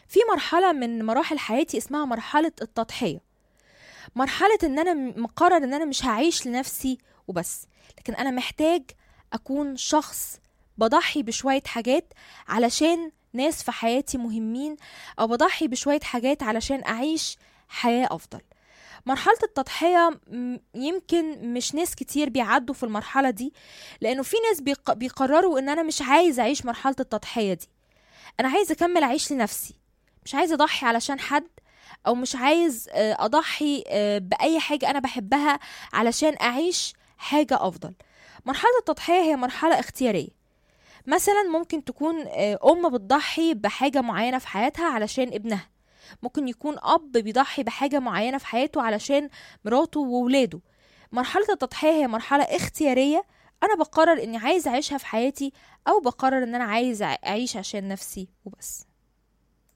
في مرحلة من مراحل حياتي اسمها مرحلة التضحية مرحلة ان انا م- مقرر ان انا مش هعيش لنفسي وبس لكن انا محتاج اكون شخص بضحي بشوية حاجات علشان ناس في حياتي مهمين او بضحي بشوية حاجات علشان اعيش حياة افضل مرحلة التضحية م- يمكن مش ناس كتير بيعدوا في المرحلة دي لانه في ناس بيق- بيقرروا ان انا مش عايز اعيش مرحلة التضحية دي انا عايز اكمل اعيش لنفسي مش عايز اضحي علشان حد او مش عايز آه، اضحي آه، باي حاجه انا بحبها علشان اعيش حاجه افضل مرحله التضحيه هي مرحله اختياريه مثلا ممكن تكون آه، ام بتضحي بحاجه معينه في حياتها علشان ابنها ممكن يكون اب بيضحي بحاجه معينه في حياته علشان مراته وولاده مرحله التضحيه هي مرحله اختياريه انا بقرر اني عايز اعيشها في حياتي او بقرر ان انا عايز أع- اعيش عشان نفسي وبس